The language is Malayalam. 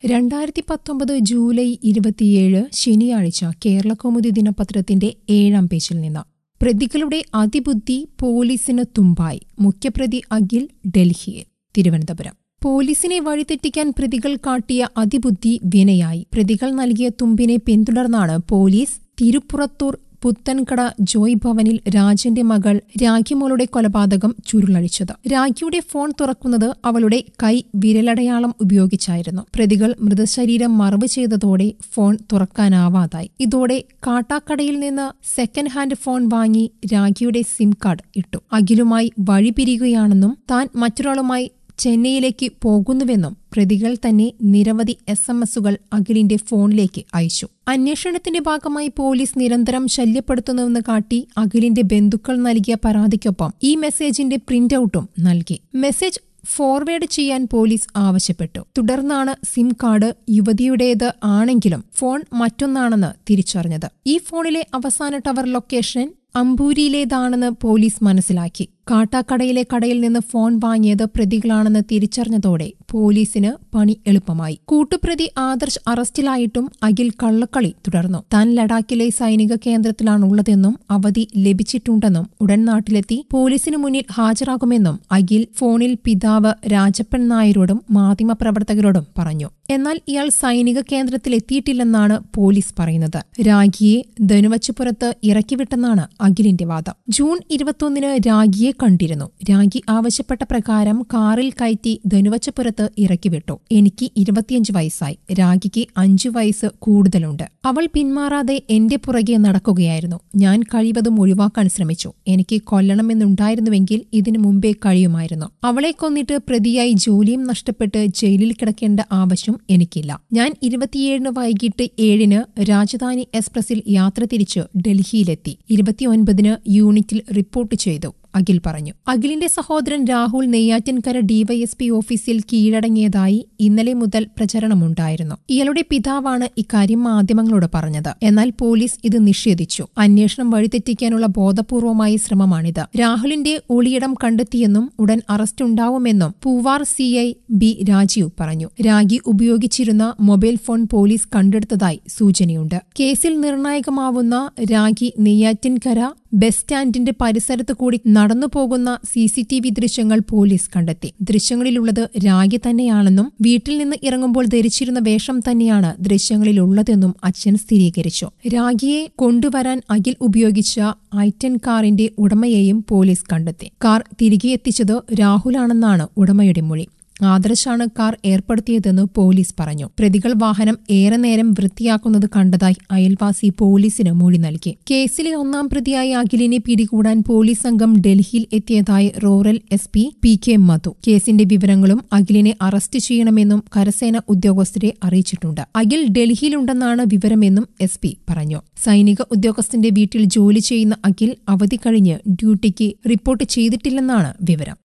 രണ്ടായിരത്തി പത്തൊമ്പത് ജൂലൈ ഇരുപത്തിയേഴ് ശനിയാഴ്ച കേരളകൗമുദി ദിനപത്രത്തിന്റെ ഏഴാം പേജിൽ നിന്ന് പ്രതികളുടെ അതിബുദ്ധി പോലീസിന് തുമ്പായി മുഖ്യപ്രതി അഖിൽ ഡൽഹിയിൽ തിരുവനന്തപുരം പോലീസിനെ വഴിതെറ്റിക്കാൻ പ്രതികൾ കാട്ടിയ അതിബുദ്ധി വിനയായി പ്രതികൾ നൽകിയ തുമ്പിനെ പിന്തുടർന്നാണ് പോലീസ് തിരുപ്പുറത്തൂർ പുത്തൻകട ജോയ് ഭവനിൽ രാജന്റെ മകൾ രാഖിമോളുടെ കൊലപാതകം ചുരുളഴിച്ചത് രാഖിയുടെ ഫോൺ തുറക്കുന്നത് അവളുടെ കൈ വിരലടയാളം ഉപയോഗിച്ചായിരുന്നു പ്രതികൾ മൃതശരീരം മറവ് ചെയ്തതോടെ ഫോൺ തുറക്കാനാവാതായി ഇതോടെ കാട്ടാക്കടയിൽ നിന്ന് സെക്കൻഡ് ഹാൻഡ് ഫോൺ വാങ്ങി രാഖിയുടെ സിം കാർഡ് ഇട്ടു അഖിലുമായി വഴി പിരിയുകയാണെന്നും താൻ മറ്റൊരാളുമായി ചെന്നൈയിലേക്ക് പോകുന്നുവെന്നും പ്രതികൾ തന്നെ നിരവധി എസ് എം എസുകൾ അഖിലിന്റെ ഫോണിലേക്ക് അയച്ചു അന്വേഷണത്തിന്റെ ഭാഗമായി പോലീസ് നിരന്തരം ശല്യപ്പെടുത്തുന്നുവെന്ന് കാട്ടി അഖിലിന്റെ ബന്ധുക്കൾ നൽകിയ പരാതിക്കൊപ്പം ഈ മെസ്സേജിന്റെ പ്രിന്റ് ഔട്ടും നൽകി മെസ്സേജ് ഫോർവേഡ് ചെയ്യാൻ പോലീസ് ആവശ്യപ്പെട്ടു തുടർന്നാണ് സിം കാർഡ് യുവതിയുടേത് ആണെങ്കിലും ഫോൺ മറ്റൊന്നാണെന്ന് തിരിച്ചറിഞ്ഞത് ഈ ഫോണിലെ അവസാന ടവർ ലൊക്കേഷൻ അമ്പൂരിയിലേതാണെന്ന് പോലീസ് മനസ്സിലാക്കി കാട്ടാക്കടയിലെ കടയിൽ നിന്ന് ഫോൺ വാങ്ങിയത് പ്രതികളാണെന്ന് തിരിച്ചറിഞ്ഞതോടെ പോലീസിന് പണി എളുപ്പമായി കൂട്ടുപ്രതി ആദർശ് അറസ്റ്റിലായിട്ടും അഖിൽ കള്ളക്കളി തുടർന്നു താൻ ലഡാക്കിലെ സൈനിക കേന്ദ്രത്തിലാണുള്ളതെന്നും അവധി ലഭിച്ചിട്ടുണ്ടെന്നും ഉടൻ നാട്ടിലെത്തി പോലീസിനു മുന്നിൽ ഹാജരാകുമെന്നും അഖിൽ ഫോണിൽ പിതാവ് രാജപ്പൻ നായരോടും മാധ്യമപ്രവർത്തകരോടും പറഞ്ഞു എന്നാൽ ഇയാൾ സൈനിക കേന്ദ്രത്തിലെത്തിയിട്ടില്ലെന്നാണ് പോലീസ് പറയുന്നത് രാഖിയെ ധനുവച്ചുപുറത്ത് ഇറക്കിവിട്ടെന്നാണ് അഖിലിന്റെ വാദം ജൂൺ ഇരുപത്തൊന്നിന് രാഖിയെ കണ്ടിരുന്നു രാഖി ആവശ്യപ്പെട്ട പ്രകാരം കാറിൽ കയറ്റി ധനുവച്ചപുരത്ത് ഇറക്കിവിട്ടു എനിക്ക് ഇരുപത്തിയഞ്ച് വയസ്സായി രാഖിക്ക് അഞ്ചു വയസ്സ് കൂടുതലുണ്ട് അവൾ പിന്മാറാതെ എന്റെ പുറകെ നടക്കുകയായിരുന്നു ഞാൻ കഴിവതും ഒഴിവാക്കാൻ ശ്രമിച്ചു എനിക്ക് കൊല്ലണമെന്നുണ്ടായിരുന്നുവെങ്കിൽ ഇതിനു മുമ്പേ കഴിയുമായിരുന്നു അവളെ കൊന്നിട്ട് പ്രതിയായി ജോലിയും നഷ്ടപ്പെട്ട് ജയിലിൽ കിടക്കേണ്ട ആവശ്യം എനിക്കില്ല ഞാൻ ഇരുപത്തിയേഴിന് വൈകിട്ട് ഏഴിന് രാജധാനി എക്സ്പ്രസിൽ യാത്ര തിരിച്ച് ഡൽഹിയിലെത്തി ഇരുപത്തിയൊൻപതിന് യൂണിറ്റിൽ റിപ്പോർട്ട് ചെയ്തു അഖിൽ പറഞ്ഞു അഖിലിന്റെ സഹോദരൻ രാഹുൽ നെയ്യാറ്റിൻകര ഡിവൈഎസ്പി ഓഫീസിൽ കീഴടങ്ങിയതായി ഇന്നലെ മുതൽ പ്രചരണമുണ്ടായിരുന്നു ഇയാളുടെ പിതാവാണ് ഇക്കാര്യം മാധ്യമങ്ങളോട് പറഞ്ഞത് എന്നാൽ പോലീസ് ഇത് നിഷേധിച്ചു അന്വേഷണം വഴിതെറ്റിക്കാനുള്ള ബോധപൂർവമായ ശ്രമമാണിത് രാഹുലിന്റെ ഒളിയിടം കണ്ടെത്തിയെന്നും ഉടൻ അറസ്റ്റ് ഉണ്ടാവുമെന്നും പൂവാർ സിഐ ബി രാജീവ് പറഞ്ഞു രാഗി ഉപയോഗിച്ചിരുന്ന മൊബൈൽ ഫോൺ പോലീസ് കണ്ടെടുത്തതായി സൂചനയുണ്ട് കേസിൽ നിർണായകമാവുന്ന രാഗി നെയ്യാറ്റിൻകര ബസ് സ്റ്റാൻഡിന്റെ പരിസരത്ത് കൂടി നടന്നുപോകുന്ന സി സി ടി വി ദൃശ്യങ്ങൾ പോലീസ് കണ്ടെത്തി ദൃശ്യങ്ങളിലുള്ളത് രാഗി തന്നെയാണെന്നും വീട്ടിൽ നിന്ന് ഇറങ്ങുമ്പോൾ ധരിച്ചിരുന്ന വേഷം തന്നെയാണ് ദൃശ്യങ്ങളിലുള്ളതെന്നും അച്ഛൻ സ്ഥിരീകരിച്ചു രാഗിയെ കൊണ്ടുവരാൻ അഖിൽ ഉപയോഗിച്ച ഐറ്റൻ കാറിന്റെ ഉടമയെയും പോലീസ് കണ്ടെത്തി കാർ തിരികെ എത്തിച്ചത് രാഹുലാണെന്നാണ് ഉടമയുടെ മൊഴി ആദർശാണ് കാർ ഏർപ്പെടുത്തിയതെന്ന് പോലീസ് പറഞ്ഞു പ്രതികൾ വാഹനം ഏറെ നേരം വൃത്തിയാക്കുന്നത് കണ്ടതായി അയൽവാസി പോലീസിന് മൊഴി നൽകി കേസിലെ ഒന്നാം പ്രതിയായ അഖിലിനെ പിടികൂടാൻ പോലീസ് സംഘം ഡൽഹിയിൽ എത്തിയതായി rural S P P K Madhu കേസിന്റെ വിവരങ്ങളും അഖിലിനെ അറസ്റ്റ് ചെയ്യണമെന്നും കരസേന ഉദ്യോഗസ്ഥരെ അറിയിച്ചിട്ടുണ്ട് അഖിൽ ഡൽഹിയിലുണ്ടെന്നാണ് വിവരമെന്നും എസ് പി പറഞ്ഞു സൈനിക ഉദ്യോഗസ്ഥന്റെ വീട്ടിൽ ജോലി ചെയ്യുന്ന അഖിൽ അവധി കഴിഞ്ഞ് ഡ്യൂട്ടിക്ക് റിപ്പോർട്ട് ചെയ്തിട്ടില്ലെന്നാണ് വിവരം